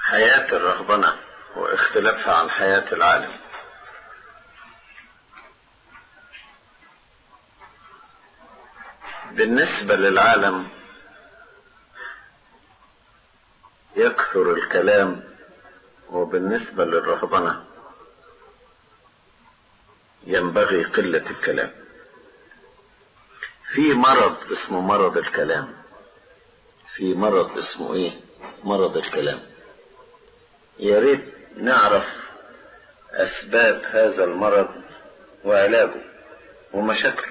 حياة الرهبنة واختلافها عن حياة العالم بالنسبة للعالم يكثر الكلام وبالنسبة للرهبنة ينبغي قلة الكلام في مرض اسمه مرض الكلام في مرض اسمه ايه مرض الكلام يا ريت نعرف اسباب هذا المرض وعلاجه ومشاكله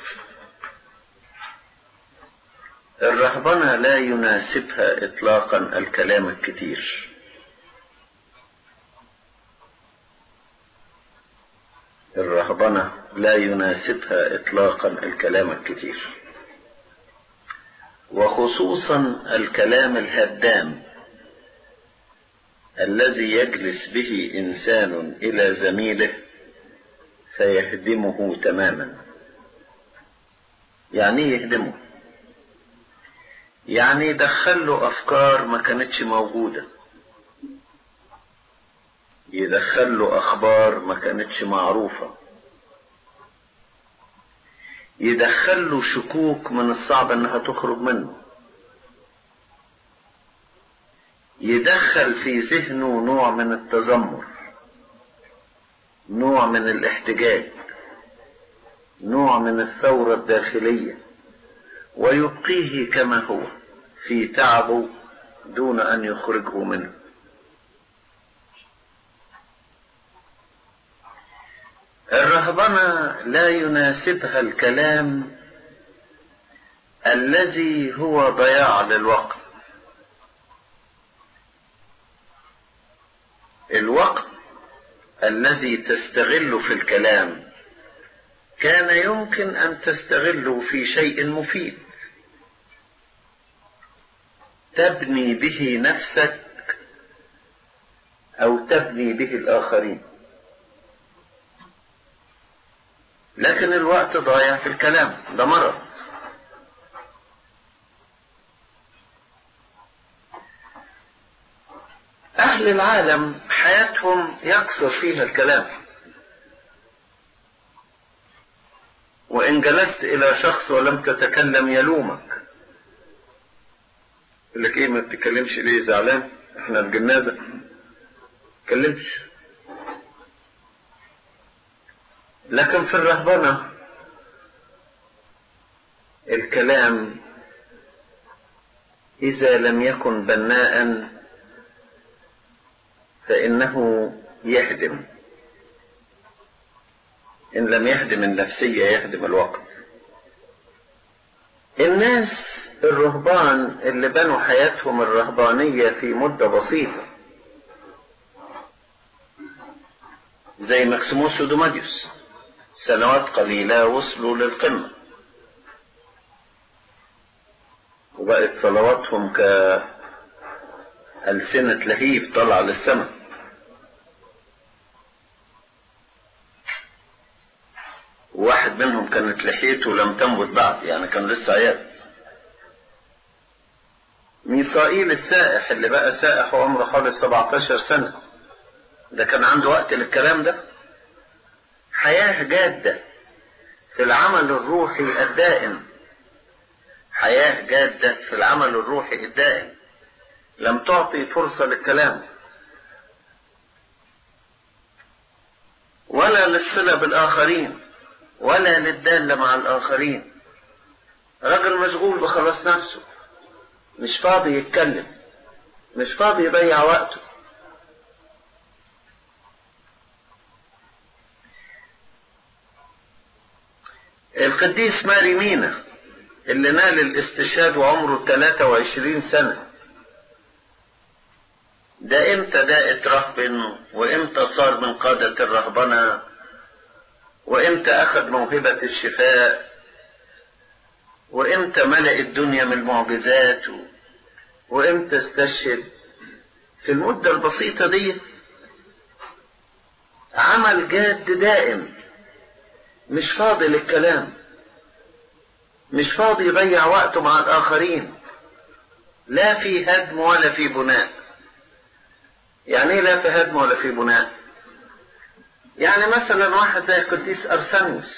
الرهبنة لا يناسبها اطلاقا الكلام الكتير الرهبنة لا يناسبها اطلاقا الكلام الكتير وخصوصا الكلام الهدام الذي يجلس به انسان الى زميله فيهدمه تماما يعني ايه يهدمه يعني يدخل له افكار ما كانتش موجوده يدخل له اخبار ما كانتش معروفه يدخل له شكوك من الصعب انها تخرج منه يدخل في ذهنه نوع من التذمر نوع من الاحتجاج نوع من الثورة الداخلية ويبقيه كما هو في تعبه دون أن يخرجه منه الرهبنة لا يناسبها الكلام الذي هو ضياع للوقت الوقت الذي تستغل في الكلام كان يمكن ان تستغله في شيء مفيد تبني به نفسك او تبني به الاخرين لكن الوقت ضايع في الكلام ده مرض أهل العالم حياتهم يكثر فيها الكلام وإن جلست إلى شخص ولم تتكلم يلومك يقول لك إيه ما بتتكلمش ليه زعلان إحنا الجنازة تكلمش لكن في الرهبنة الكلام إذا لم يكن بناءً فإنه يهدم إن لم يهدم النفسية يهدم الوقت الناس الرهبان اللي بنوا حياتهم الرهبانية في مدة بسيطة زي مكسيموس ودوماديوس سنوات قليلة وصلوا للقمة وبقت صلواتهم كألسنة لهيب طالعة للسماء واحد منهم كانت لحيته لم تنبت بعد يعني كان لسه عيال ميثائيل السائح اللي بقى سائح وعمره حوالي 17 سنة ده كان عنده وقت للكلام ده حياة جادة في العمل الروحي الدائم حياة جادة في العمل الروحي الدائم لم تعطي فرصة للكلام ولا للصلة بالآخرين ولا للدالة مع الآخرين راجل مشغول بخلاص نفسه مش فاضي يتكلم مش فاضي يضيع وقته القديس ماري مينا اللي نال الاستشهاد وعمره 23 سنة ده امتى ده اترهبن وامتى صار من قادة الرهبنة وامتى اخذ موهبة الشفاء وامتى ملأ الدنيا من المعجزات وامتى استشهد في المدة البسيطة دي عمل جاد دائم مش فاضي للكلام مش فاضي يضيع وقته مع الآخرين لا في هدم ولا في بناء يعني ايه لا في هدم ولا في بناء يعني مثلا واحد زي القديس ارسنس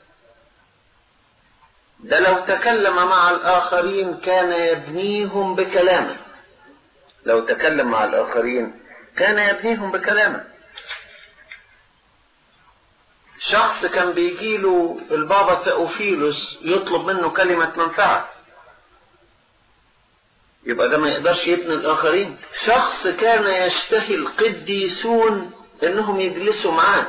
ده لو تكلم مع الاخرين كان يبنيهم بكلامه لو تكلم مع الاخرين كان يبنيهم بكلامه شخص كان بيجيله البابا ثأوفيلوس يطلب منه كلمة منفعة يبقى ده ما يقدرش يبني الآخرين شخص كان يشتهي القديسون إنهم يجلسوا معاه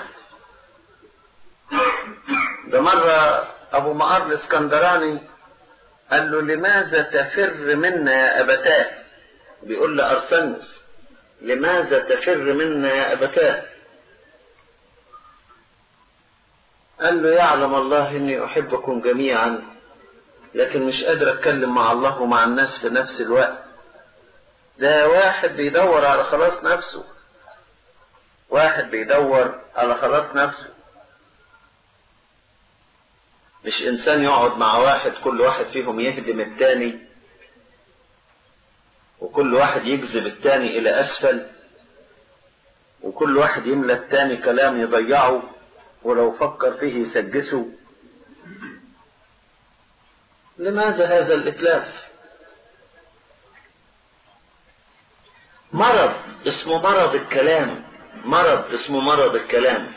ده مرة أبو معار الإسكندراني قال له لماذا تفر منا يا أبتاه بيقول لأرسنس لماذا تفر منا يا أبتاه قال له يعلم الله اني احبكم جميعا لكن مش قادر اتكلم مع الله ومع الناس في نفس الوقت ده واحد بيدور على خلاص نفسه واحد بيدور على خلاص نفسه مش انسان يقعد مع واحد كل واحد فيهم يهدم التاني وكل واحد يجذب التاني الى اسفل وكل واحد يملى التاني كلام يضيعه ولو فكر فيه يسجسه لماذا هذا الإتلاف مرض اسمه مرض الكلام مرض اسمه مرض الكلام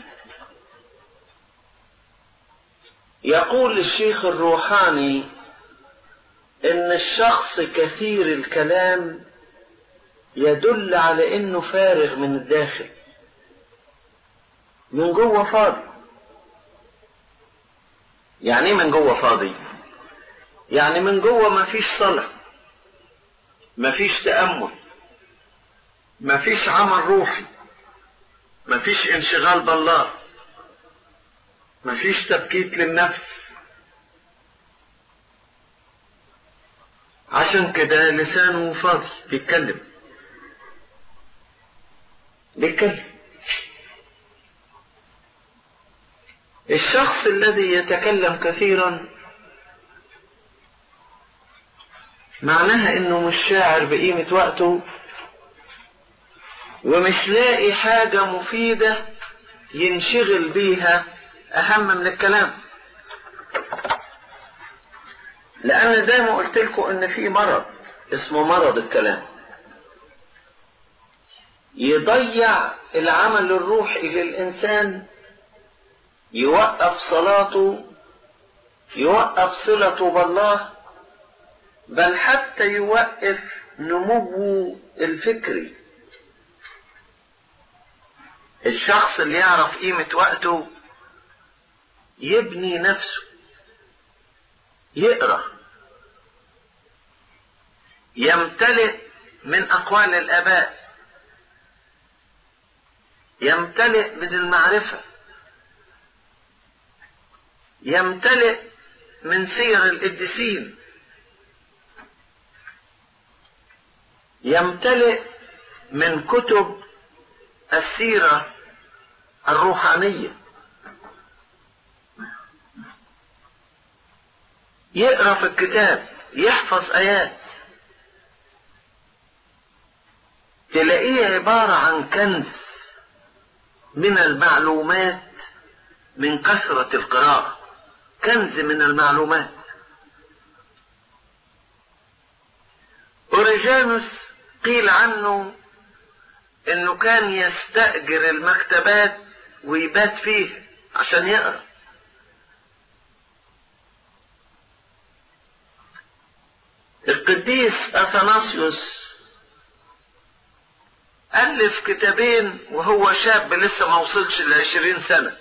يقول الشيخ الروحاني ان الشخص كثير الكلام يدل على انه فارغ من الداخل من جوه فاضي يعني ايه من جوه فاضي يعني من جوه مفيش صلاة مفيش تأمل مفيش عمل روحي مفيش انشغال بالله مفيش تبكيت للنفس عشان كده لسانه فاضي بيتكلم بيتكلم الشخص الذي يتكلم كثيرا معناها انه مش شاعر بقيمة وقته ومش لاقي حاجة مفيدة ينشغل بيها اهم من الكلام لان زي ما قلت لكم ان في مرض اسمه مرض الكلام يضيع العمل الروحي للانسان يوقف صلاته يوقف صلته بالله بل حتى يوقف نموه الفكري الشخص اللي يعرف قيمة وقته يبني نفسه يقرأ يمتلئ من أقوال الآباء يمتلئ من المعرفة يمتلئ من سير القديسين يمتلئ من كتب السيرة الروحانية يقرا في الكتاب يحفظ آيات تلاقيه عبارة عن كنز من المعلومات من كثرة القراءة كنز من المعلومات أوريجانوس قيل عنه انه كان يستأجر المكتبات ويبات فيه عشان يقرأ القديس اثناسيوس ألف كتابين وهو شاب لسه ما وصلش لعشرين سنة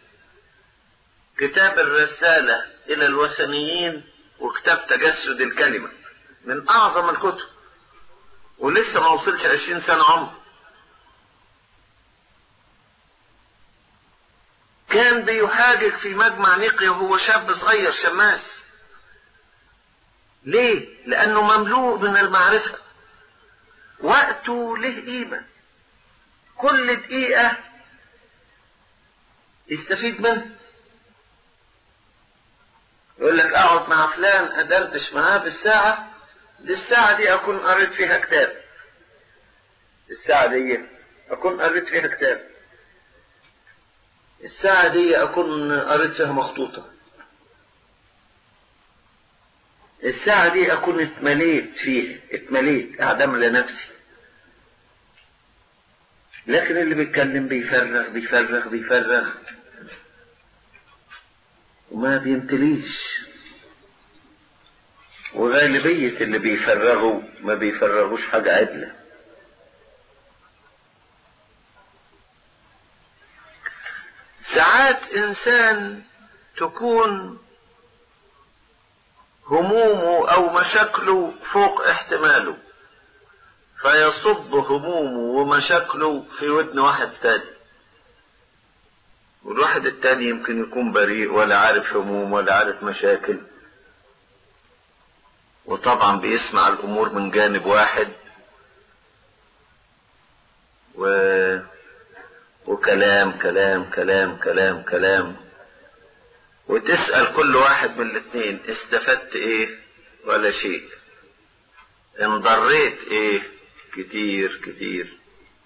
كتاب الرسالة إلى الوثنيين وكتاب تجسد الكلمة من أعظم الكتب ولسه ما وصلش عشرين سنة عمر كان بيحاجج في مجمع نيقيا وهو شاب صغير شماس ليه؟ لأنه مملوء من المعرفة وقته له قيمة كل دقيقة يستفيد منها يقول لك اقعد مع فلان ادردش معاه بالساعة دي الساعة دي اكون قريت فيها كتاب الساعة دي اكون قريت فيها كتاب الساعة دي اكون قريت فيها مخطوطة الساعة دي اكون اتمليت فيها اتمليت اعدم لنفسي لكن اللي بيتكلم بيفرغ بيفرغ بيفرغ وما بيمتليش وغالبية اللي بيفرغوا ما بيفرغوش حاجة عدلة ساعات انسان تكون همومه او مشاكله فوق احتماله فيصب همومه ومشاكله في ودن واحد تاني والواحد التاني يمكن يكون بريء ولا عارف هموم ولا عارف مشاكل وطبعا بيسمع الامور من جانب واحد و... وكلام كلام كلام كلام كلام وتسأل كل واحد من الاثنين استفدت ايه ولا شيء انضريت ايه كتير كتير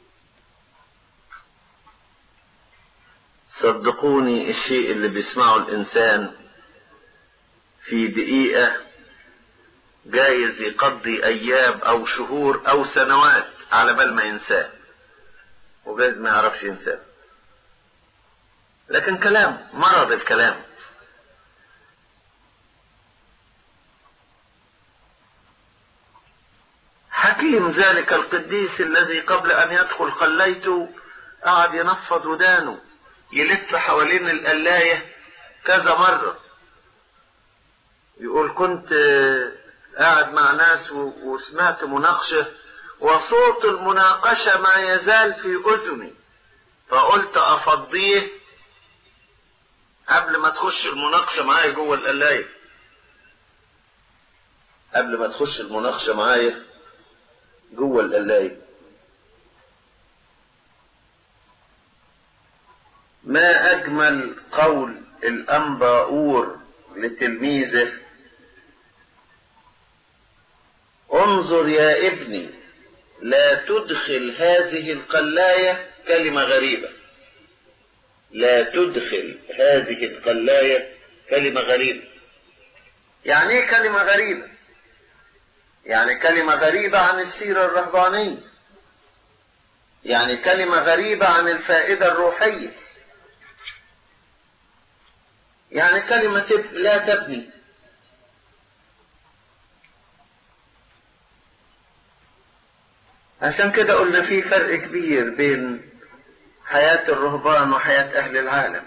صدقوني الشيء اللي بيسمعه الانسان في دقيقة جايز يقضي ايام او شهور او سنوات على بال ما ينساه وجايز ما يعرفش ينساه لكن كلام مرض الكلام حكيم ذلك القديس الذي قبل ان يدخل خليته قعد ينفض ودانه يلف حوالين القلاية كذا مرة يقول كنت قاعد مع ناس وسمعت مناقشة وصوت المناقشة ما يزال في أذني فقلت أفضيه قبل ما تخش المناقشة معايا جوه القلاية قبل ما تخش المناقشة معايا جوه القلاية ما أجمل قول الأنباؤور لتلميذه انظر يا ابني لا تدخل هذه القلاية كلمة غريبة لا تدخل هذه القلاية كلمة غريبة يعني ايه كلمة غريبة يعني كلمة غريبة عن السيرة الرهبانية يعني كلمة غريبة عن الفائدة الروحية يعني كلمة لا تبني عشان كده قلنا في فرق كبير بين حياة الرهبان وحياة أهل العالم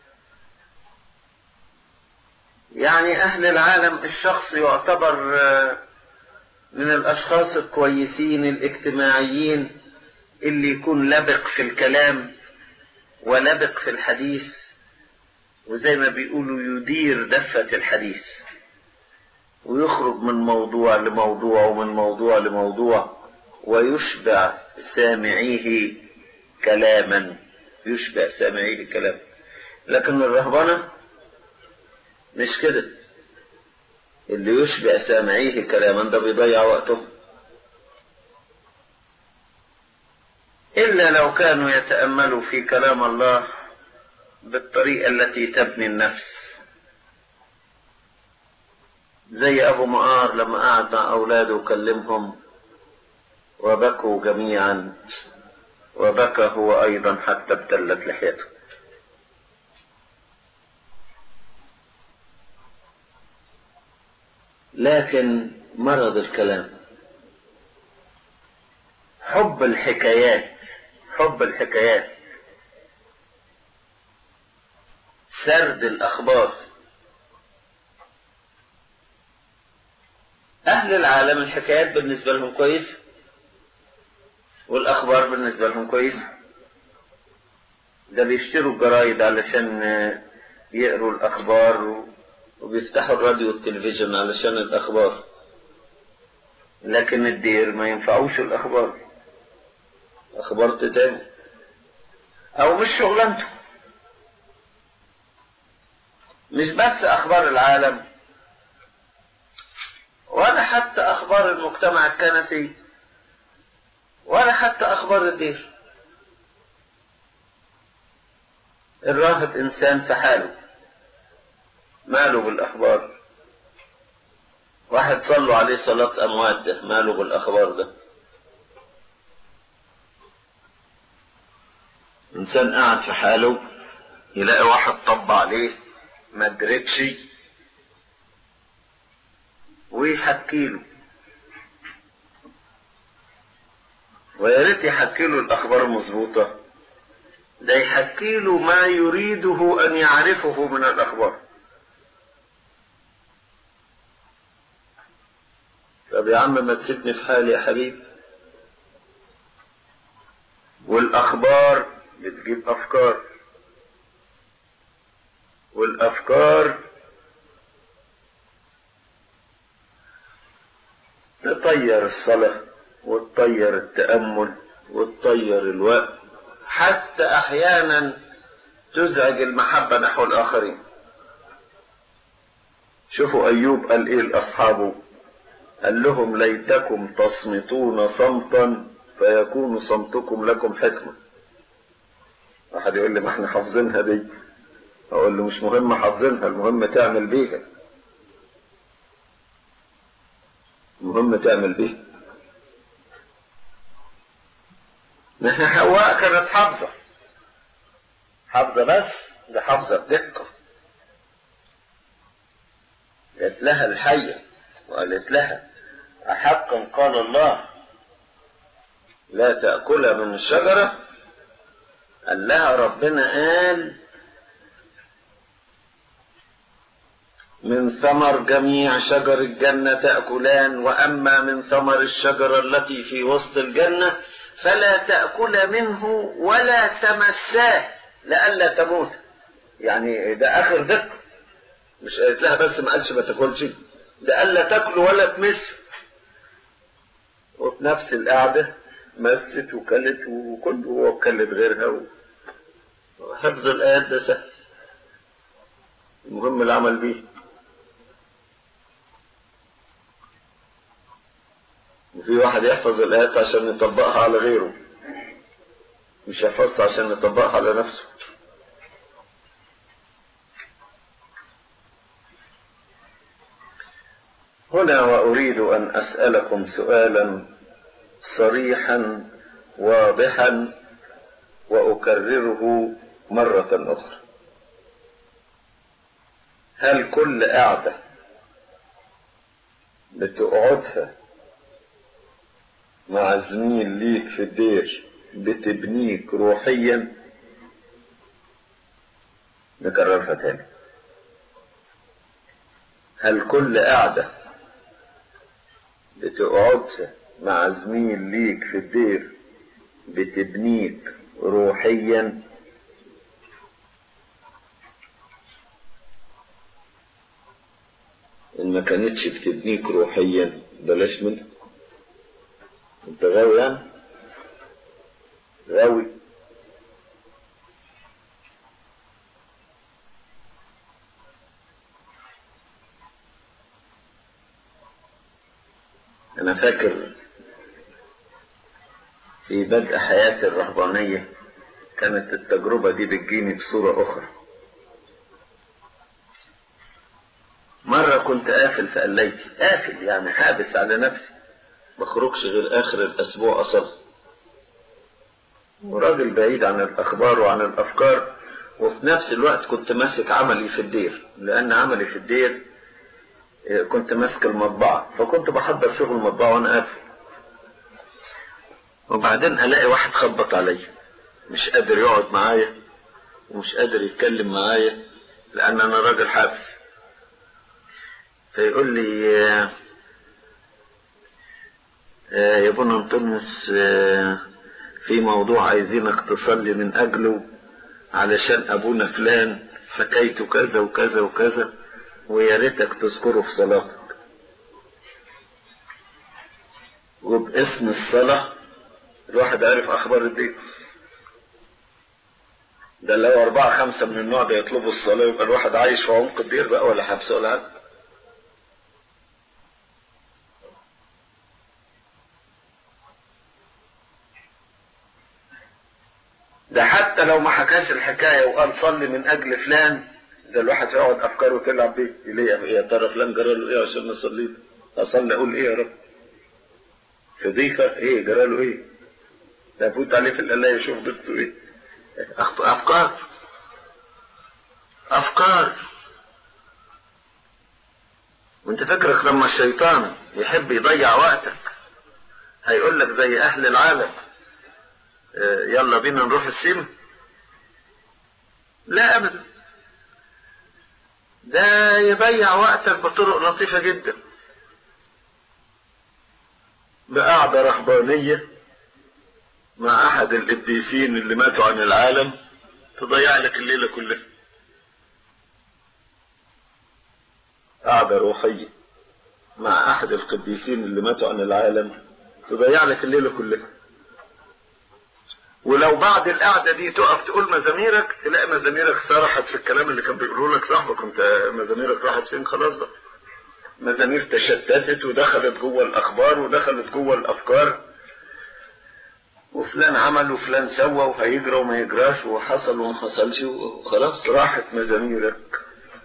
يعني أهل العالم الشخص يعتبر من الأشخاص الكويسين الاجتماعيين اللي يكون لبق في الكلام ولبق في الحديث وزي ما بيقولوا يدير دفة الحديث ويخرج من موضوع لموضوع ومن موضوع لموضوع ويشبع سامعيه كلاما يشبع سامعيه كلاما لكن الرهبنة مش كده اللي يشبع سامعيه كلاما ده بيضيع وقته إلا لو كانوا يتأملوا في كلام الله بالطريقة التي تبني النفس زي أبو مقار لما قعد مع أولاده وكلمهم وبكوا جميعا وبكى هو أيضا حتى ابتلت لحيته لكن مرض الكلام حب الحكايات حب الحكايات سرد الأخبار أهل العالم الحكايات بالنسبة لهم كويسة والأخبار بالنسبة لهم كويسة ده بيشتروا الجرايد علشان يقروا الأخبار وبيفتحوا الراديو والتلفزيون علشان الأخبار لكن الدير ما ينفعوش الأخبار أخبار تتابع أو مش شغلانته مش بس أخبار العالم ولا حتى أخبار المجتمع الكنسي ولا حتى أخبار الدير الراهب انسان في حاله ماله بالاخبار واحد صلوا عليه صلاة اموات ده ماله بالاخبار ده انسان قاعد في حاله يلاقي واحد طب عليه ما ادركش ويحكي له ويا ريت يحكي له الاخبار المظبوطه ده يحكي له ما يريده ان يعرفه من الاخبار طب يا عم ما تسيبني في حالي يا حبيبي والاخبار بتجيب افكار والافكار تطير الصلاه وتطير التامل وتطير الوقت حتى احيانا تزعج المحبه نحو الاخرين شوفوا ايوب قال ايه لاصحابه قال لهم ليتكم تصمتون صمتا فيكون صمتكم لكم حكمه واحد يقول لي ما احنا حافظينها دي اقول له مش مهم حافظينها المهم تعمل بيها المهم تعمل بيها ما حواء كانت حافظة حافظة بس ده حافظة بدقة قالت لها الحية وقالت لها أحقا قال الله لا تأكل من الشجرة قال لها ربنا قال من ثمر جميع شجر الجنة تأكلان وأما من ثمر الشجرة التي في وسط الجنة فلا تأكل منه ولا تمساه لئلا تموت يعني ده آخر ذكر مش قالت لها بس ما قالش ما تاكلش ده ألا تاكل ولا تمس وفي نفس القعدة مست وكلت وكله وكلت غيرها وحفظ الآيات ده سهل المهم العمل بيه وفي واحد يحفظ الآيات عشان يطبقها على غيره مش يحفظها عشان يطبقها على نفسه هنا وأريد أن أسألكم سؤالا صريحا واضحا وأكرره مرة أخرى هل كل قعدة بتقعدها مع زميل ليك في الدير بتبنيك روحيا نكررها تاني هل كل قعدة بتقعدها مع زميل ليك في الدير بتبنيك روحيا ان ما كانتش بتبنيك روحيا بلاش منها انت غاوي يعني غاوي انا فاكر في بدء حياتي الرهبانية كانت التجربة دي بتجيني بصورة أخرى مرة كنت قافل في قليتي قافل يعني حابس على نفسي بخرجش غير آخر الأسبوع أصلا وراجل بعيد عن الأخبار وعن الأفكار وفي نفس الوقت كنت ماسك عملي في الدير لأن عملي في الدير كنت ماسك المطبعة فكنت بحضر شغل المطبعة وأنا قافل وبعدين الاقي واحد خبط عليا مش قادر يقعد معايا ومش قادر يتكلم معايا لان انا راجل حابس فيقول لي آه آه يا ابونا انطونيوس آه في موضوع عايزينك تصلي من اجله علشان ابونا فلان حكايته كذا وكذا وكذا ويا ريتك تذكره في صلاتك وباسم الصلاه الواحد عارف اخبار الدين ده لو أربعة خمسة من النوع ده يطلبوا الصلاة يبقى الواحد عايش في عمق الدير بقى ولا حبس ولا حاجة ده حتى لو ما حكاش الحكاية وقال صلي من أجل فلان ده الواحد يقعد أفكاره تلعب بيه ليه يا ترى فلان جرى له إيه عشان نصلي له أصلي أقول إيه يا رب في ضيقة إيه جرى له إيه ده فوت عليه في القلاية يشوف ضيقته إيه أفكار أفكار وانت فكرك لما الشيطان يحب يضيع وقتك هيقول لك زي اهل العالم اه يلا بينا نروح السيما لا ابدا ده يضيع وقتك بطرق لطيفة جدا بقعدة رهبانية مع احد القديسين اللي ماتوا عن العالم تضيع لك الليلة كلها قعدة روحية مع أحد القديسين اللي ماتوا عن العالم تضيع لك الليلة كلها ولو بعد القعدة دي تقف تقول مزاميرك تلاقي مزاميرك سرحت في الكلام اللي كان بيقوله لك صاحبك انت مزاميرك راحت فين خلاص بقى مزامير تشتتت ودخلت جوه الأخبار ودخلت جوه الأفكار وفلان عمل وفلان سوى وهيجرى وما يجراش وحصل وما حصلش وخلاص راحت مزاميرك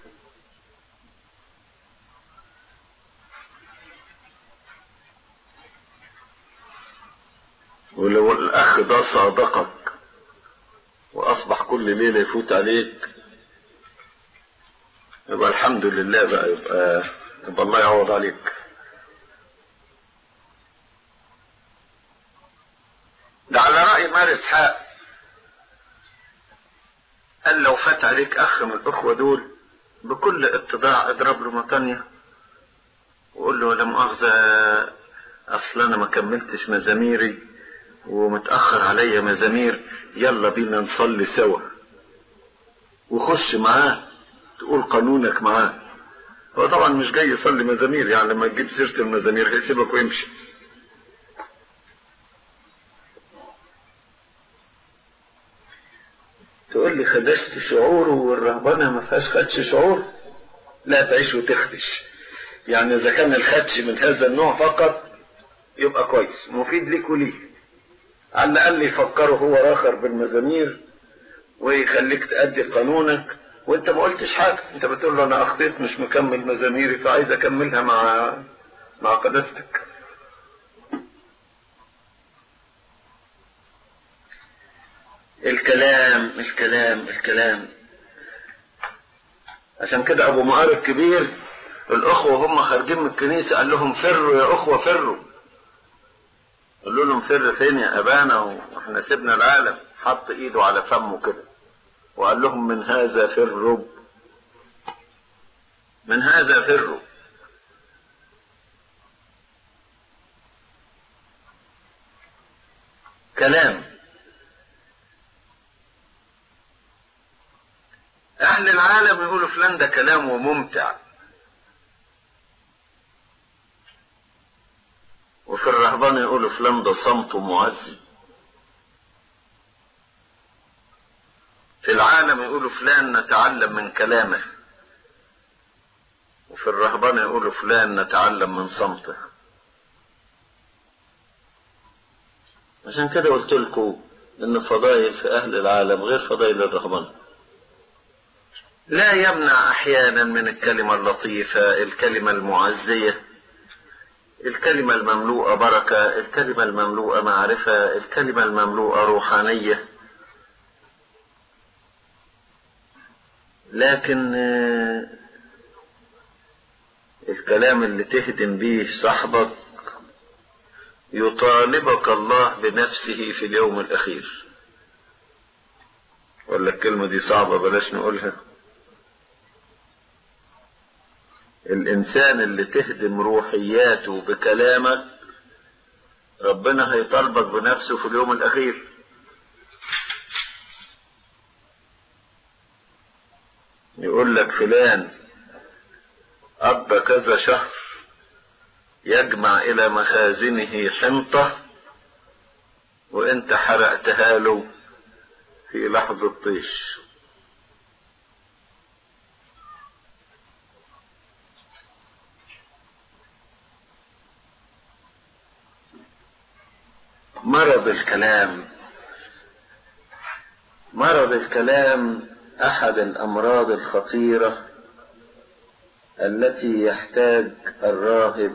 ولو الاخ ده صادقك واصبح كل ليلة يفوت عليك يبقى الحمد لله بقى يبقى يبقى الله يعوض عليك ده على رأي مار اسحاق قال لو فات عليك اخ من الاخوة دول بكل اتضاع اضرب له مطانية وقول له لا مؤاخذة اصل انا ما كملتش مزاميري ومتأخر عليا مزامير يلا بينا نصلي سوا وخش معاه تقول قانونك معاه هو طبعا مش جاي يصلي مزامير يعني لما تجيب سيرة المزامير هيسيبك ويمشي تقول لي خدشت شعوره والرهبنة ما فيهاش خدش شعور لا تعيش وتخدش يعني اذا كان الخدش من هذا النوع فقط يبقى كويس مفيد ليك وليك على الاقل يفكروا هو راخر بالمزامير ويخليك تأدي قانونك وانت ما قلتش حاجه انت بتقول له انا اخطيت مش مكمل مزاميري فعايز اكملها مع مع قداستك الكلام الكلام الكلام عشان كده ابو معار الكبير الاخوه هم خارجين من الكنيسه قال لهم فروا يا اخوه فروا قالوا لهم فر فين يا ابانا واحنا سيبنا العالم حط ايده على فمه كده وقال لهم من هذا فروا من هذا فروا كلام اهل العالم يقولوا فلان ده كلامه ممتع وفي الرهبان يقولوا فلان ده صمته معزي في العالم يقولوا فلان نتعلم من كلامه وفي الرهبان يقولوا فلان نتعلم من صمته عشان كده قلت لكم ان فضائل في اهل العالم غير فضائل الرهبان لا يمنع احيانا من الكلمة اللطيفة الكلمة المعزية الكلمة المملوءة بركة الكلمة المملوءة معرفة الكلمة المملوءة روحانية لكن الكلام اللي تهدم بيه صاحبك يطالبك الله بنفسه في اليوم الأخير ولا الكلمة دي صعبة بلاش نقولها الإنسان اللي تهدم روحياته بكلامك ربنا هيطالبك بنفسه في اليوم الأخير يقول لك فلان قضى كذا شهر يجمع إلى مخازنه حنطة وانت حرقتها له في لحظة طيش مرض الكلام مرض الكلام أحد الأمراض الخطيرة التي يحتاج الراهب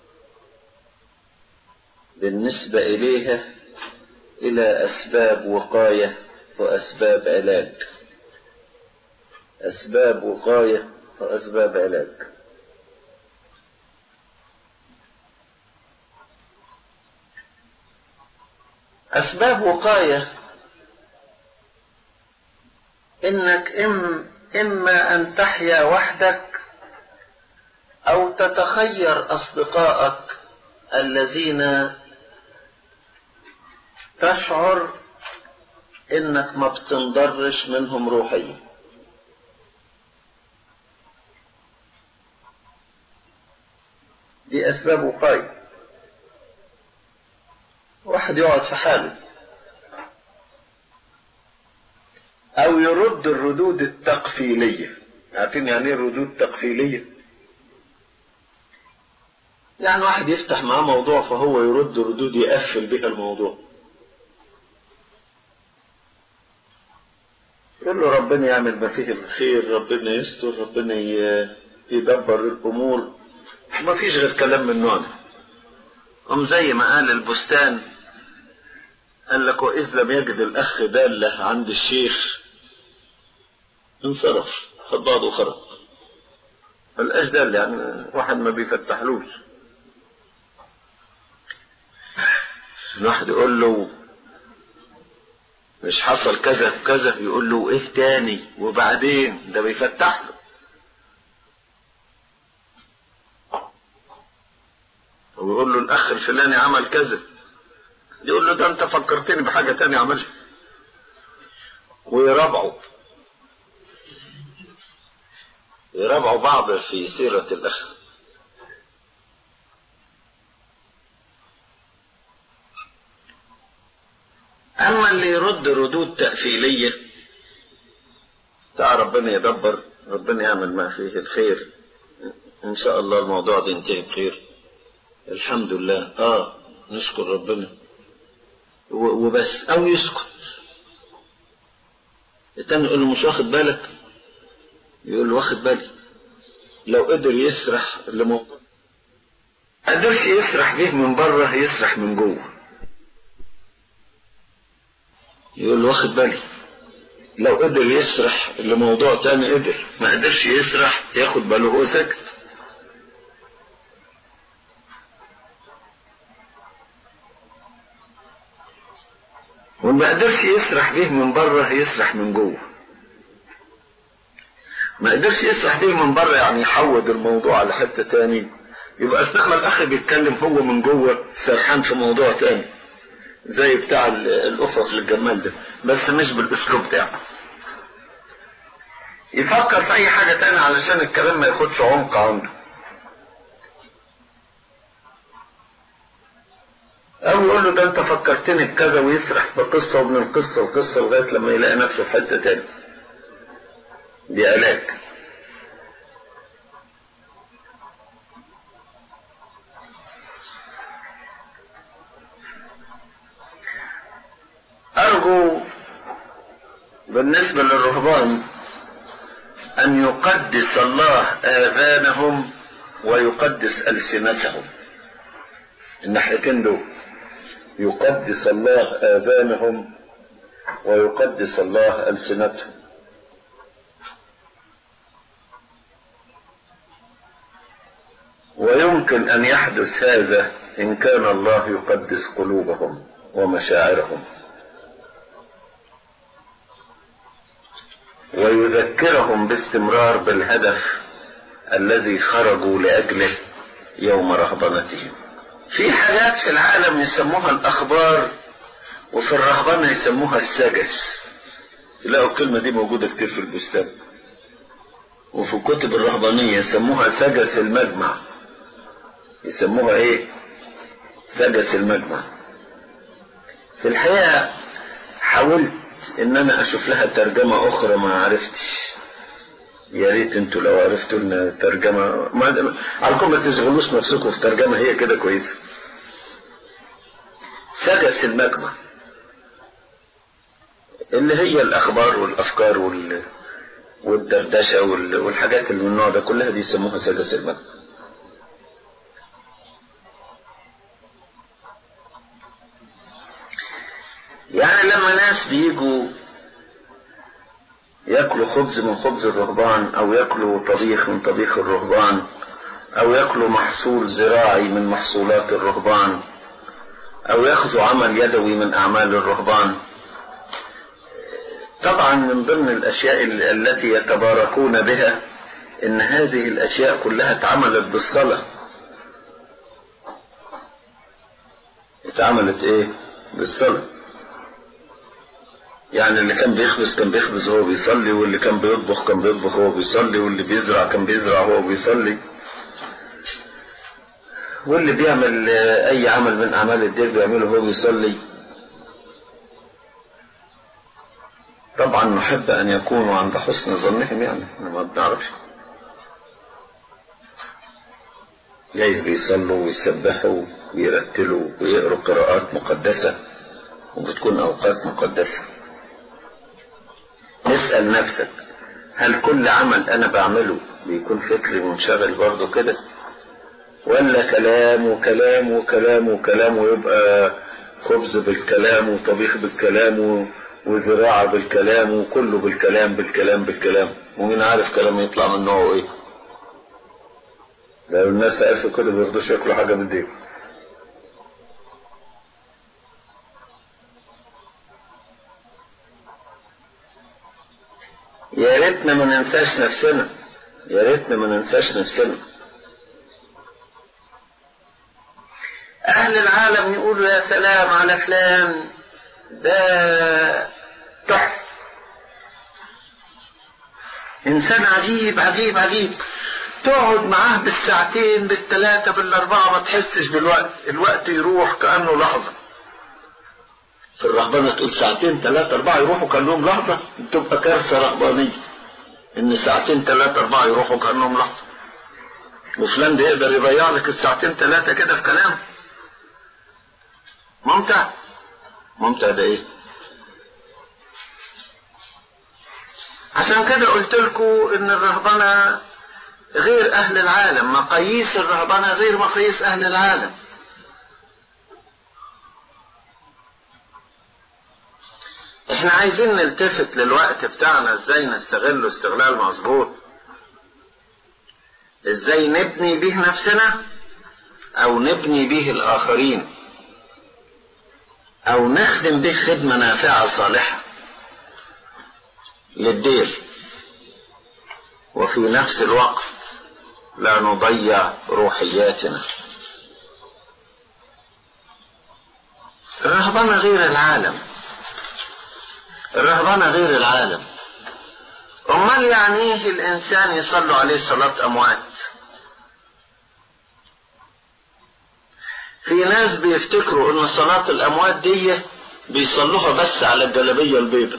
بالنسبة إليها إلى أسباب وقاية وأسباب علاج أسباب وقاية وأسباب علاج أسباب وقاية إنك إم إما أن تحيا وحدك أو تتخير أصدقائك الذين تشعر إنك ما بتنضرش منهم روحيا دي أسباب وقاية واحد يقعد في حاله أو يرد الردود التقفيلية عارفين يعني ايه الردود التقفيلية؟ يعني واحد يفتح معاه موضوع فهو يرد ردود يقفل بها الموضوع يقول له ربنا يعمل ما فيه الخير ربنا يستر ربنا يدبر الأمور ما فيش غير كلام من نوع ده قام زي ما قال البستان قال لك وإذ لم يجد الأخ دالة عند الشيخ انصرف خد بعضه وخرج ملقاش دالة يعني واحد ما بيفتحلوش الواحد يقول له مش حصل كذا كذا يقول له ايه تاني وبعدين ده بيفتح له ويقول له الاخ الفلاني عمل كذا يقول له ده انت فكرتني بحاجة تانية عملها ويرابعوا يرابعوا بعض في سيرة الأخ أما اللي يرد ردود تأفيلية تعال ربنا يدبر ربنا يعمل ما فيه الخير إن شاء الله الموضوع ده ينتهي بخير الحمد لله آه نشكر ربنا وبس أو يسكت التاني يقول له مش واخد بالك يقول له واخد بالي لو قدر يسرح لموضوع قدرش يسرح به من بره يسرح من جوه يقول له واخد بالي لو قدر يسرح لموضوع تاني قدر ما قدرش يسرح ياخد باله هو ساكت وما قدرش يسرح به من بره يسرح من جوه ما قدرش يسرح به من بره يعني يحود الموضوع على حته تاني يبقى اثناء ما الاخ بيتكلم هو من جوه سرحان في موضوع تاني زي بتاع الافق للجمال ده بس مش بالاسلوب بتاعه يفكر في اي حاجه تانية علشان الكلام ما ياخدش عمق عنده او يقول له ده انت فكرتني بكذا ويسرح بقصه ومن القصه وقصه لغايه لما يلاقي نفسه في حته تاني دي علاج أرجو بالنسبة للرهبان أن يقدس الله آذانهم ويقدس ألسنتهم الناحيتين دول يقدس الله آذانهم ويقدس الله ألسنتهم ويمكن أن يحدث هذا إن كان الله يقدس قلوبهم ومشاعرهم ويذكرهم باستمرار بالهدف الذي خرجوا لاجله يوم رهبنتهم في حاجات في العالم يسموها الاخبار وفي الرهبنه يسموها السجس تلاقوا الكلمه دي موجوده كتير في البستان وفي الكتب الرهبانيه يسموها سجس المجمع يسموها ايه سجس المجمع في الحقيقه حاولت ان انا اشوف لها ترجمة اخرى ما عرفتش يا ريت انتوا لو عرفتوا لنا ترجمة ما عليكم ما تشغلوش نفسكم في ترجمة هي كده كويسة سجس المجمع اللي هي الأخبار والأفكار وال... والدردشة وال... والحاجات اللي من النوع ده كلها دي يسموها سجس المد يعني لما ناس بيجوا ياكلوا خبز من خبز الرهبان او ياكلوا طبيخ من طبيخ الرهبان او ياكلوا محصول زراعي من محصولات الرهبان او ياخذوا عمل يدوي من اعمال الرهبان طبعا من ضمن الاشياء التي يتباركون بها ان هذه الاشياء كلها اتعملت بالصلاه اتعملت ايه بالصلاه يعني اللي كان بيخبز كان بيخبز وهو بيصلي واللي كان بيطبخ كان بيطبخ وهو بيصلي واللي بيزرع كان بيزرع وهو بيصلي واللي بيعمل اي عمل من اعمال الدير بيعمله وهو بيصلي طبعا نحب ان يكونوا عند حسن ظنهم يعني احنا ما بنعرفش جايز بيصلوا ويسبحوا ويرتلوا ويقروا قراءات مقدسة وبتكون أوقات مقدسة اسأل نفسك هل كل عمل أنا بعمله بيكون فكري منشغل برضه كده ولا كلام وكلام وكلام وكلام ويبقى خبز بالكلام وطبيخ بالكلام وزراعة بالكلام وكله بالكلام بالكلام بالكلام ومين عارف كلام يطلع من نوعه ايه لو الناس عرفوا كده بيرضوش ياكلوا حاجة من دي يا ريتنا ما ننساش نفسنا يا ريتنا ما ننساش نفسنا أهل العالم يقولوا يا سلام على فلان ده تحفة إنسان عجيب عجيب عجيب تقعد معاه بالساعتين بالثلاثة بالأربعة ما تحسش بالوقت الوقت يروح كأنه لحظة في الرهبنة تقول ساعتين ثلاثة أربعة يروحوا كأنهم لحظة تبقى كارثة رهبانية إن ساعتين ثلاثة أربعة يروحوا كأنهم لحظة وفلان ده يقدر يضيع لك الساعتين ثلاثة كده في كلام ممتع ممتع ده إيه عشان كده قلت لكم إن الرهبنة غير أهل العالم مقاييس الرهبنة غير مقاييس أهل العالم احنا عايزين نلتفت للوقت بتاعنا ازاي نستغله استغلال مظبوط ازاي نبني به نفسنا او نبني به الاخرين او نخدم به خدمة نافعة صالحة للدير وفي نفس الوقت لا نضيع روحياتنا الرهبنة غير العالم الرهبنة غير العالم امال يعني ايه الانسان يصلوا عليه صلاة اموات في ناس بيفتكروا ان صلاة الاموات دي بيصلوها بس على الجلبية البيضاء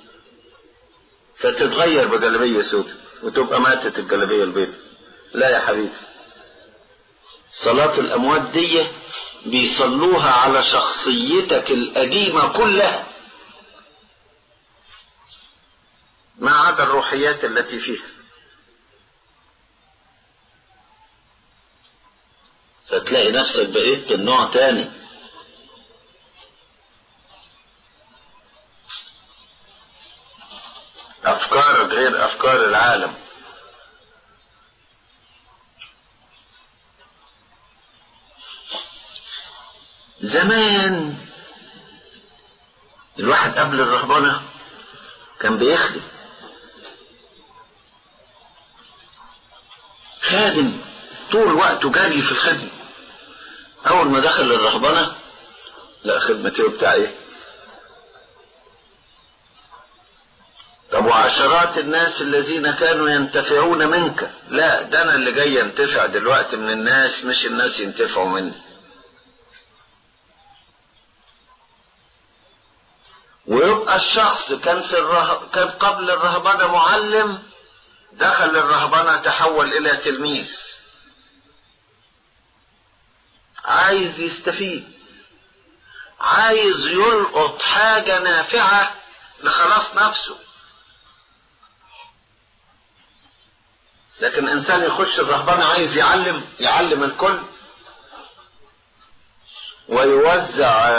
فتتغير بجلبية سوداء وتبقى ماتت الجلبية البيضاء لا يا حبيبي صلاة الاموات دي بيصلوها على شخصيتك القديمة كلها ما عدا الروحيات التي فيها فتلاقي نفسك بقيت من نوع تاني أفكارك غير أفكار العالم زمان الواحد قبل الرهبنة كان بيخدم خادم طول وقته جاري في الخدمة أول ما دخل الرهبنة لا خدمتي بتاع إيه؟ طب وعشرات الناس الذين كانوا ينتفعون منك لا ده أنا اللي جاي ينتفع دلوقتي من الناس مش الناس ينتفعوا مني ويبقى الشخص كان في الره... كان قبل الرهبنة معلم دخل الرهبنة تحول إلى تلميذ عايز يستفيد عايز يلقط حاجة نافعة لخلاص نفسه لكن انسان يخش الرهبنة عايز يعلم يعلم الكل ويوزع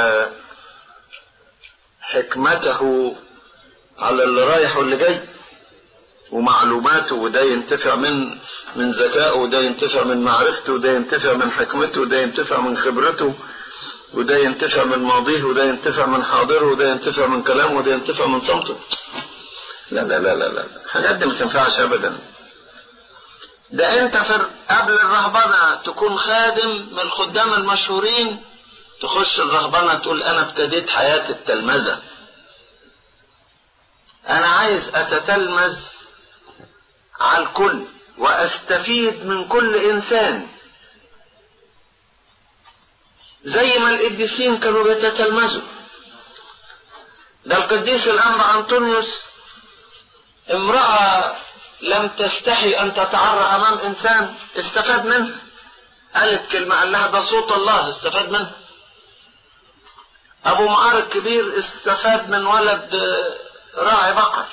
حكمته على اللي رايح واللي جاي ومعلوماته وده ينتفع من من ذكائه وده ينتفع من معرفته وده ينتفع من حكمته وده ينتفع من خبرته وده ينتفع من ماضيه وده ينتفع من حاضره وده ينتفع من كلامه وده ينتفع من صمته لا لا لا لا لا الحاجات دي ما تنفعش ابدا ده انت في قبل الرهبنه تكون خادم من الخدام المشهورين تخش الرهبنه تقول انا ابتديت حياه التلمذه انا عايز اتتلمذ على الكل واستفيد من كل انسان زي ما القديسين كانوا بيتتلمذوا ده القديس الانبا انطونيوس امرأة لم تستحي ان تتعرى امام انسان استفاد منها قالت كلمة قال لها ده صوت الله استفاد منها ابو معار الكبير استفاد من ولد راعي بقر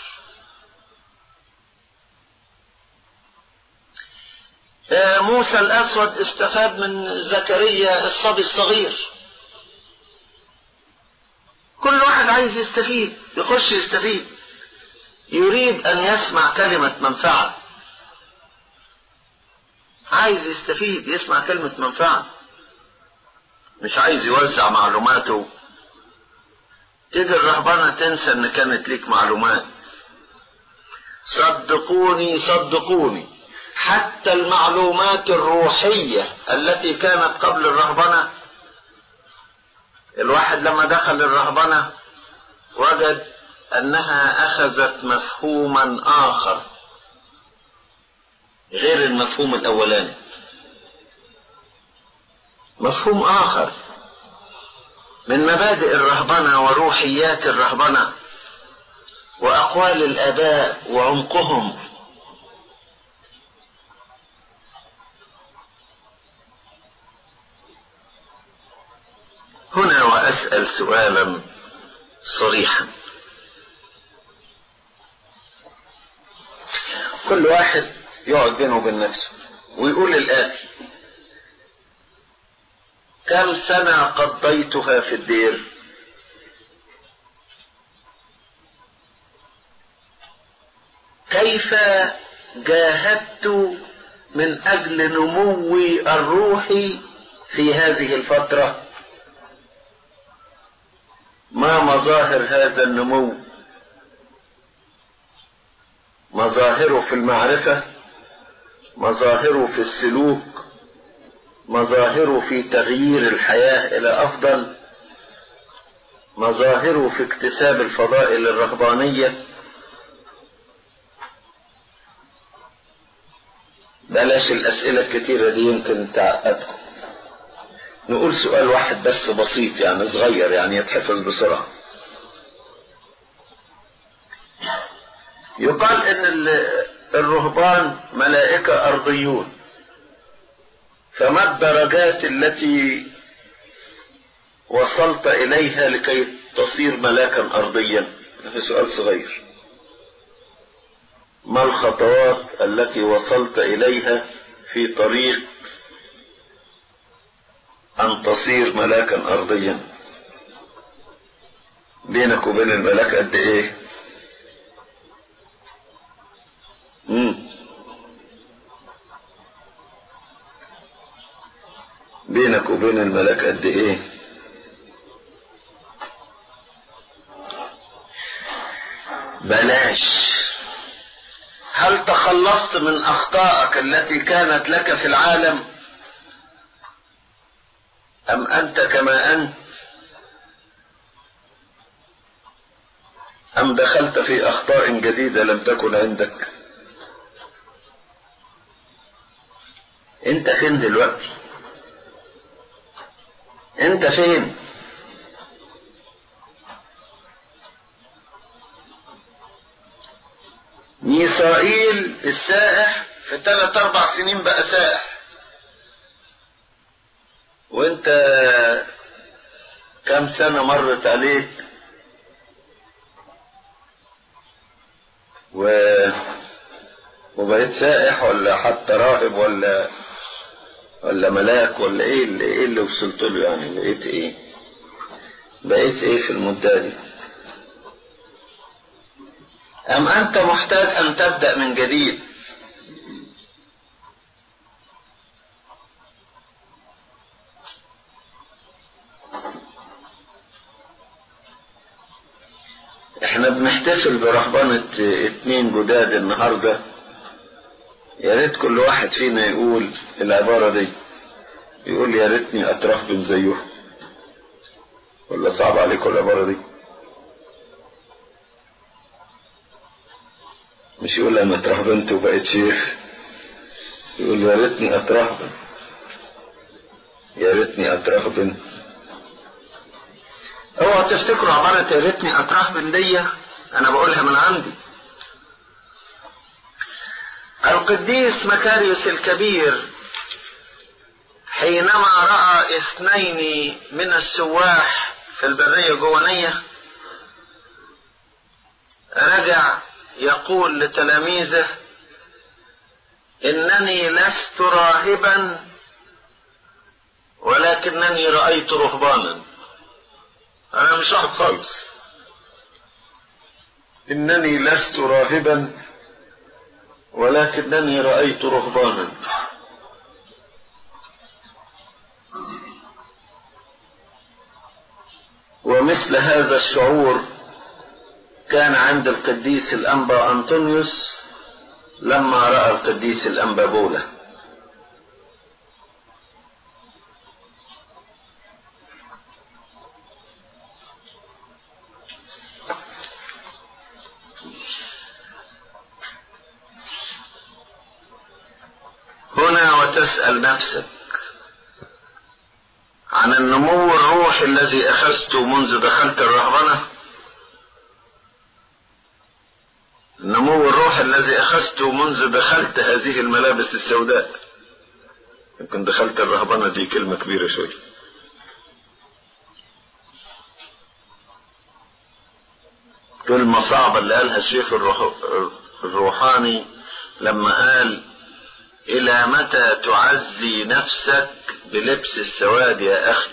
موسى الأسود استفاد من زكريا الصبي الصغير كل واحد عايز يستفيد يخش يستفيد يريد أن يسمع كلمة منفعة عايز يستفيد يسمع كلمة منفعة مش عايز يوزع معلوماته تيجي الرهبنة تنسى ان كانت ليك معلومات صدقوني صدقوني حتى المعلومات الروحية التي كانت قبل الرهبنة الواحد لما دخل الرهبنة وجد انها اخذت مفهوما اخر غير المفهوم الاولاني مفهوم اخر من مبادئ الرهبنة وروحيات الرهبنة وأقوال الآباء وعمقهم هنا وأسأل سؤالا صريحا كل واحد يقعد بينه وبين نفسه ويقول الآتي كم سنة قضيتها في الدير كيف جاهدت من أجل نموي الروحي في هذه الفترة ما مظاهر هذا النمو مظاهره في المعرفة مظاهره في السلوك مظاهره في تغيير الحياة إلى أفضل مظاهره في اكتساب الفضائل الرهبانية بلاش الأسئلة الكتيرة دي يمكن تعقدكم نقول سؤال واحد بس بسيط يعني صغير يعني يتحفظ بسرعة يقال ان الرهبان ملائكة ارضيون فما الدرجات التي وصلت اليها لكي تصير ملاكا ارضيا في سؤال صغير ما الخطوات التي وصلت اليها في طريق ان تصير ملاكا ارضيا بينك وبين الملاك قد ايه مم. بينك وبين الملاك قد ايه بلاش هل تخلصت من اخطائك التي كانت لك في العالم ام انت كما انت ام دخلت في اخطاء جديده لم تكن عندك انت فين دلوقتي انت فين ميسائيل السائح في ثلاث اربع سنين بقى سائح وانت كم سنة مرت عليك و وبقيت سائح ولا حتى راهب ولا ولا ملاك ولا ايه اللي ايه اللي وصلت له يعني بقيت ايه بقيت ايه في المدة دي ام انت محتاج ان تبدأ من جديد احنا بنحتفل برهبنة اتنين جداد النهاردة يا ريت كل واحد فينا يقول العبارة دي يقول يا ريتني اترهبن زيهم ولا صعب عليكم العبارة دي مش يقول انا اترهبنت وبقيت شيخ يقول يا ريتني اترهبن يا ريتني اترهبن اوعوا تفتكروا عبارة يا ريتني اترهبن دي انا بقولها من عندي القديس مكاريوس الكبير حينما رأى اثنين من السواح في البرية جوانية رجع يقول لتلاميذه إنني لست راهبا ولكنني رأيت رهبانا أنا مش راهب خالص إنني لست راهبا ولكنني رأيت رهبانا ومثل هذا الشعور كان عند القديس الأنبا أنطونيوس لما رأى القديس الأنبا بولا هنا وتسأل نفسك عن النمو الروحي الذي أخذته منذ دخلت الرهبنة النمو الروحي الذي أخذته منذ دخلت هذه الملابس السوداء يمكن دخلت الرهبنة دي كلمة كبيرة شوية كلمة صعبة اللي قالها الشيخ الروح الروحاني لما قال إلى متى تعزي نفسك بلبس السواد يا أخي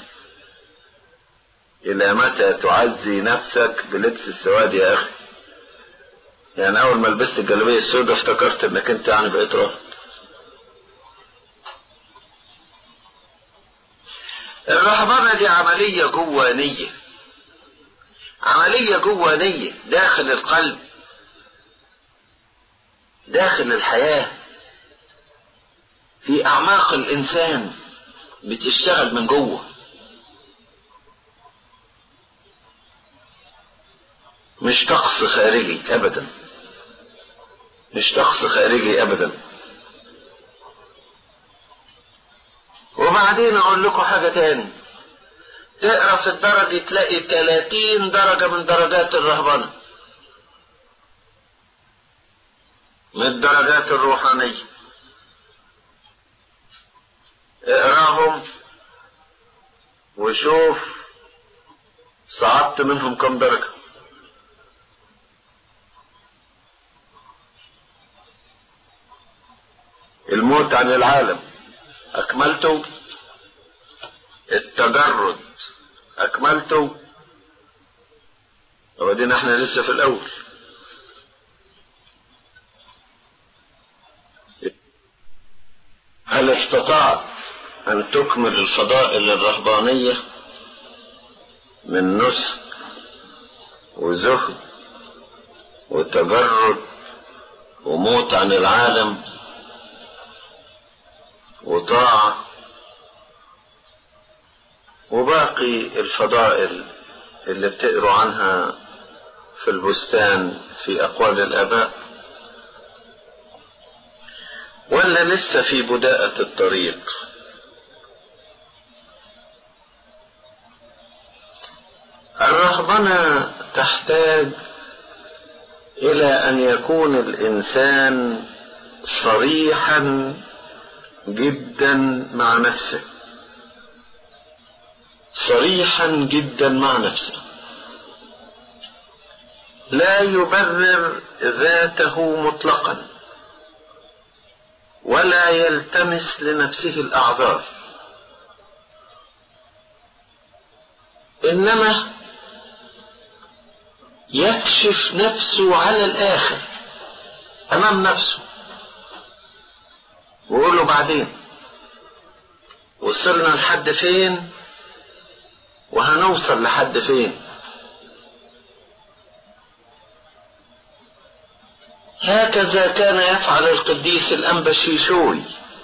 إلى متى تعزي نفسك بلبس السواد يا أخي يعني أول ما لبست الجلابية السوداء افتكرت إنك أنت يعني بقيت راهب الرهبنة دي عملية جوانية عملية جوانية داخل القلب داخل الحياة في أعماق الإنسان بتشتغل من جوه مش طقس خارجي أبدا مش طقس خارجي أبدا وبعدين أقول لكم حاجة تاني تقرا في الدرجة تلاقي 30 درجة من درجات الرهبنة من الدرجات الروحانية اقراهم وشوف صعدت منهم كم درجة الموت عن العالم أكملته التجرد أكملته وبعدين احنا لسه في الأول هل استطعت أن تكمل الفضائل الرهبانية من نسك وزهد وتجرد وموت عن العالم وطاعة وباقي الفضائل اللي بتقروا عنها في البستان في أقوال الآباء ولا لسه في بداءة الطريق الرهبنة تحتاج إلى أن يكون الإنسان صريحا جدا مع نفسه صريحا جدا مع نفسه لا يبرر ذاته مطلقا ولا يلتمس لنفسه الاعذار انما يكشف نفسه على الاخر امام نفسه ويقول له بعدين وصلنا لحد فين وهنوصل لحد فين هكذا كان يفعل القديس الأنبشيشوي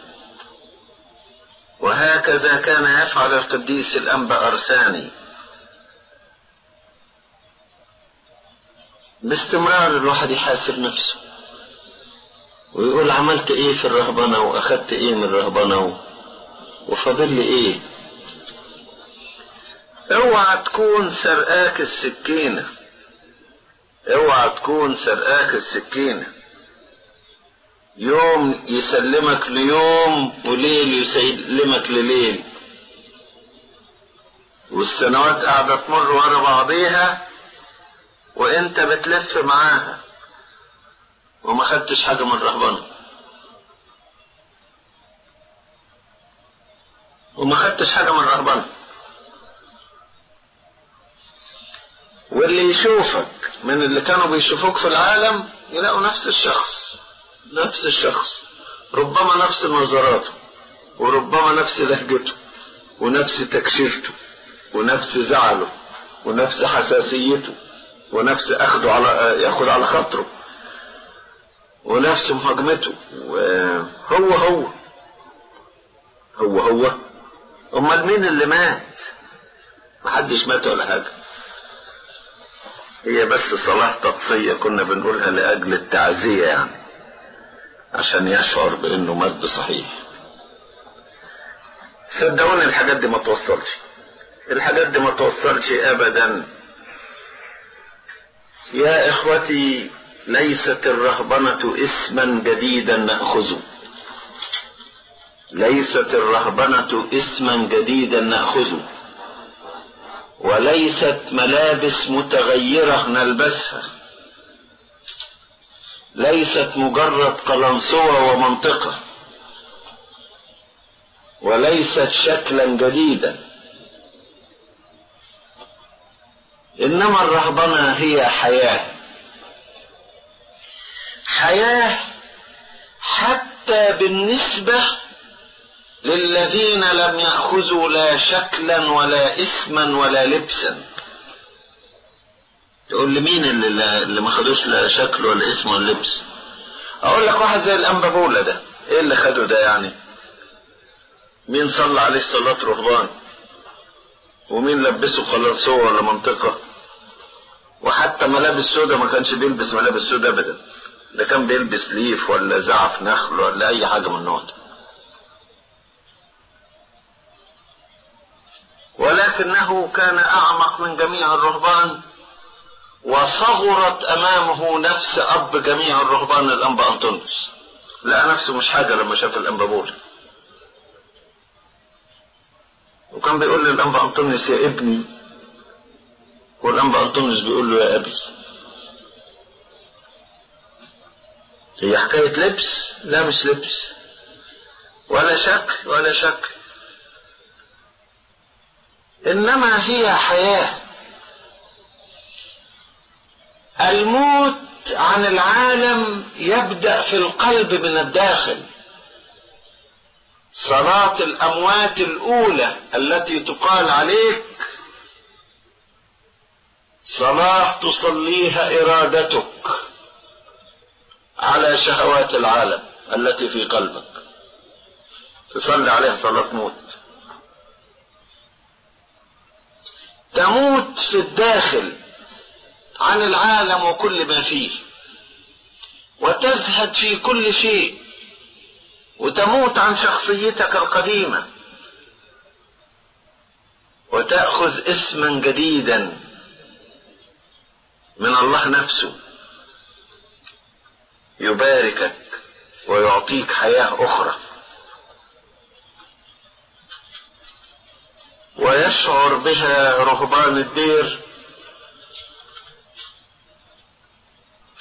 وهكذا كان يفعل القديس الأنبا أرساني باستمرار الواحد يحاسب نفسه ويقول عملت ايه في الرهبنة واخدت ايه من الرهبنة وفاضل لي ايه اوعى تكون سرقاك السكينة اوعى تكون سرقاك السكينة يوم يسلمك ليوم وليل يسلمك لليل والسنوات قاعدة تمر ورا بعضيها وانت بتلف معاها وما خدتش حاجة من رهبنة وما خدتش حاجة من رهبنة واللي يشوفك من اللي كانوا بيشوفوك في العالم يلاقوا نفس الشخص نفس الشخص ربما نفس نظراته وربما نفس لهجته ونفس تكشيرته ونفس زعله ونفس حساسيته ونفس اخده على ياخد على خاطره ونفس مهاجمته وهو هو هو هو امال مين اللي مات محدش مات ولا حاجه هي بس صلاة تقصية كنا بنقولها لأجل التعزية يعني عشان يشعر بأنه مات بصحيح صدقوني الحاجات دي ما توصلش الحاجات دي ما توصلش أبدا يا إخوتي ليست الرهبنة اسما جديدا نأخذه ليست الرهبنة اسما جديدا نأخذه وليست ملابس متغيرة نلبسها ليست مجرد قلنسوة ومنطقة وليست شكلا جديدا انما الرهبنة هي حياة حياة حتى بالنسبة للذين لم يأخذوا لا شكلا ولا اسما ولا لبسا تقول لي مين اللي, اللي ما خدوش لا شكل ولا اسم ولا لبس اقول لك واحد زي الانبابولا ده ايه اللي خده ده يعني مين صلى عليه صلاة رهبان ومين لبسه قلنسوة ولا منطقة وحتى ملابس سودا ما كانش بيلبس ملابس سودا ابدا ده كان بيلبس ليف ولا زعف نخل ولا اي حاجة من النوع ده ولكنه كان اعمق من جميع الرهبان وصغرت امامه نفس اب جميع الرهبان الانبا انطونيوس لقى نفسه مش حاجه لما شاف الانبا بولا وكان بيقول للانبا انطونيوس يا ابني والانبا انطونيوس بيقول له يا ابي هي حكايه لبس لا مش لبس ولا شكل ولا شكل انما هي حياه الموت عن العالم يبدا في القلب من الداخل صلاه الاموات الاولى التي تقال عليك صلاه تصليها ارادتك على شهوات العالم التي في قلبك تصلي عليها صلاه موت تموت في الداخل عن العالم وكل ما فيه وتزهد في كل شيء وتموت عن شخصيتك القديمه وتاخذ اسما جديدا من الله نفسه يباركك ويعطيك حياه اخرى ويشعر بها رهبان الدير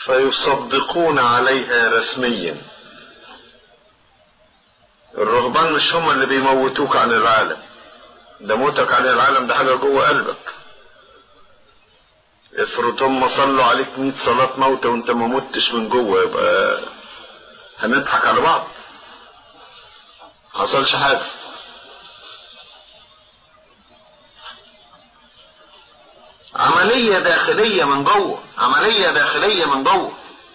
فيصدقون عليها رسميا الرهبان مش هم اللي بيموتوك عن العالم ده موتك عن العالم ده حاجة جوه قلبك افرض هم صلوا عليك 100 صلاة موتة وانت ما متش من جوه يبقى هنضحك على بعض حصلش حاجة عملية داخلية من جوه عملية داخلية من جوه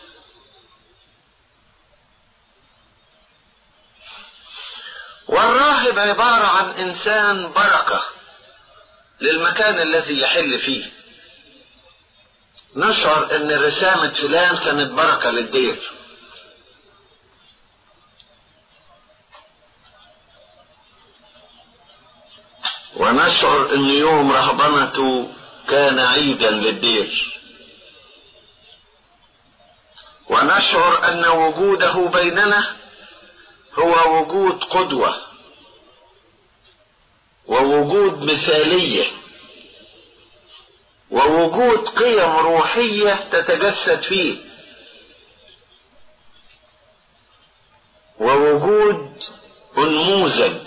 والراهب عبارة عن إنسان بركة للمكان الذي يحل فيه نشعر ان رسامة فلان كانت بركة للدير ونشعر ان يوم رهبنته كان عيدا للدير ونشعر ان وجوده بيننا هو وجود قدوة ووجود مثالية ووجود قيم روحية تتجسد فيه ووجود نموذج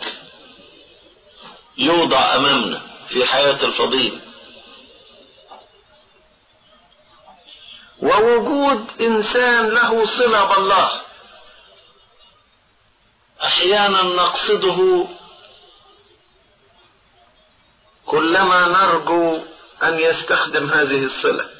يوضع امامنا في حياة الفضيل ووجود انسان له صلة بالله احيانا نقصده كلما نرجو ان يستخدم هذه الصلة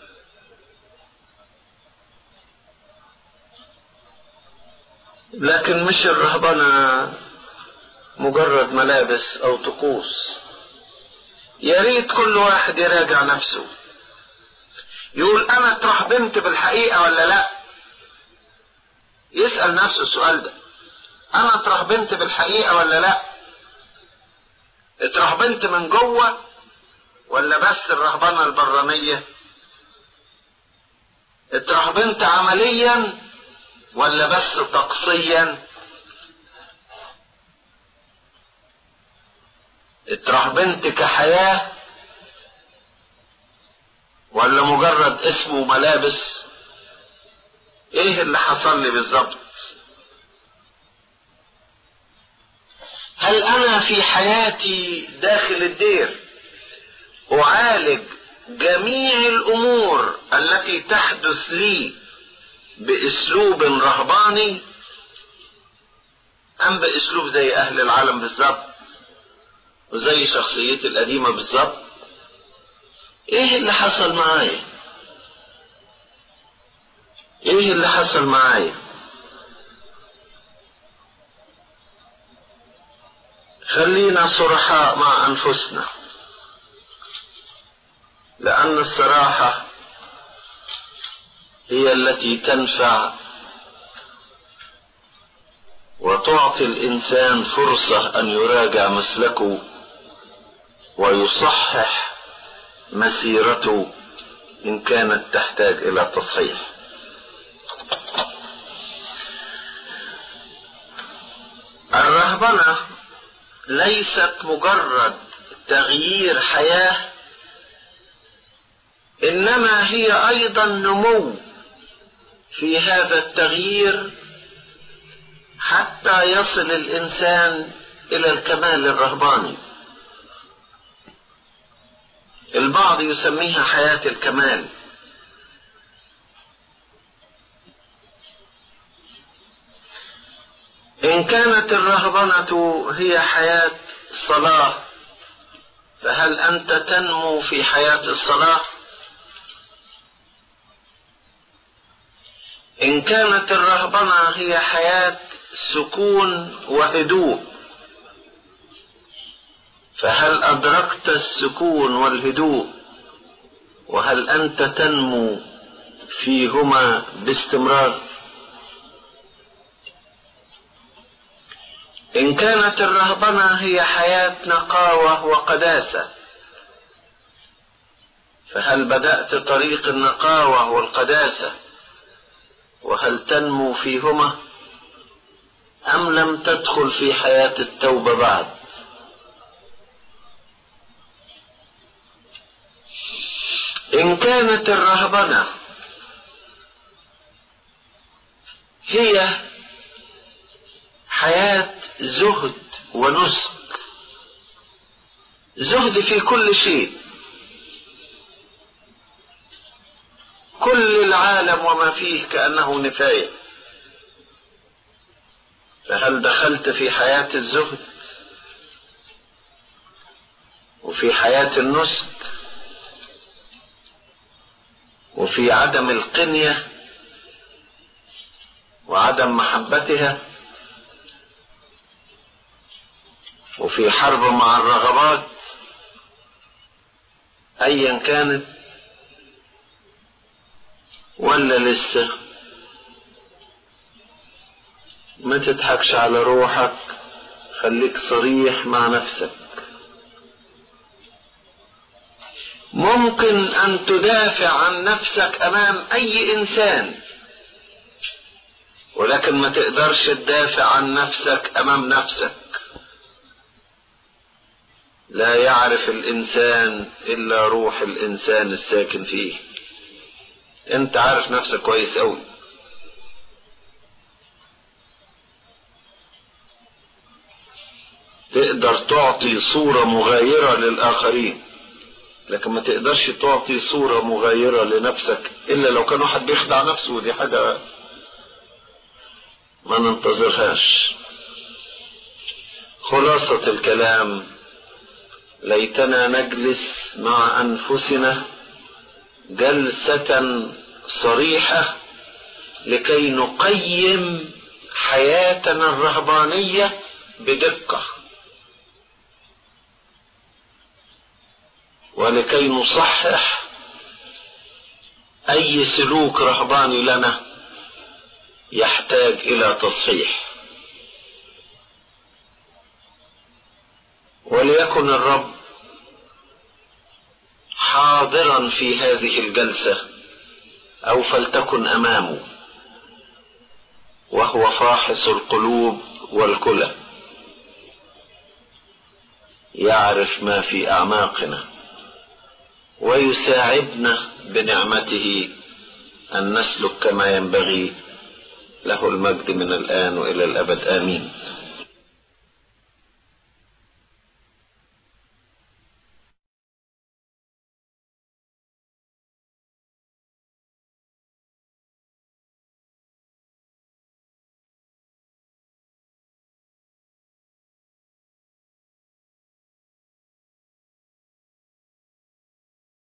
لكن مش الرهبنة مجرد ملابس او طقوس يا ريت كل واحد يراجع نفسه يقول انا اترهبنت بالحقيقة ولا لا يسأل نفسه السؤال ده انا اترهبنت بالحقيقة ولا لا اترهبنت من جوه ولا بس الرهبنة البرانية اترهبنت عمليا ولا بس طقسيا اترهبنت كحياة ولا مجرد اسم وملابس ايه اللي حصل لي بالظبط هل انا في حياتي داخل الدير اعالج جميع الامور التي تحدث لي باسلوب رهباني ام باسلوب زي اهل العالم بالظبط وزي شخصيتي القديمة بالظبط ايه اللي حصل معايا ايه اللي حصل معايا خلينا صرحاء مع انفسنا لان الصراحة هي التي تنفع وتعطي الانسان فرصة ان يراجع مسلكه ويصحح مسيرته ان كانت تحتاج الى تصحيح الرهبنه ليست مجرد تغيير حياه انما هي ايضا نمو في هذا التغيير حتى يصل الانسان الى الكمال الرهباني البعض يسميها حياه الكمال ان كانت الرهبنه هي حياه الصلاه فهل انت تنمو في حياه الصلاه ان كانت الرهبنه هي حياه سكون وهدوء فهل ادركت السكون والهدوء وهل انت تنمو فيهما باستمرار ان كانت الرهبنه هي حياه نقاوه وقداسه فهل بدات طريق النقاوه والقداسه وهل تنمو فيهما ام لم تدخل في حياه التوبه بعد ان كانت الرهبنه هي حياة زهد ونسك زهد في كل شيء كل العالم وما فيه كأنه نفاية فهل دخلت في حياة الزهد وفي حياة النسك وفي عدم القنية وعدم محبتها وفي حرب مع الرغبات ايا كانت ولا لسه ما تضحكش على روحك خليك صريح مع نفسك ممكن ان تدافع عن نفسك امام اي انسان ولكن ما تقدرش تدافع عن نفسك امام نفسك لا يعرف الانسان الا روح الانسان الساكن فيه انت عارف نفسك كويس قوي تقدر تعطي صورة مغايرة للآخرين لكن ما تقدرش تعطي صورة مغايرة لنفسك إلا لو كان واحد بيخدع نفسه ودي حاجة ما ننتظرهاش خلاصة الكلام ليتنا نجلس مع أنفسنا جلسة صريحة لكي نقيم حياتنا الرهبانية بدقة ولكي نصحح أي سلوك رهباني لنا يحتاج إلى تصحيح وليكن الرب حاضرا في هذه الجلسة أو فلتكن أمامه وهو فاحص القلوب والكلى يعرف ما في أعماقنا ويساعدنا بنعمته أن نسلك كما ينبغي له المجد من الآن وإلى الأبد آمين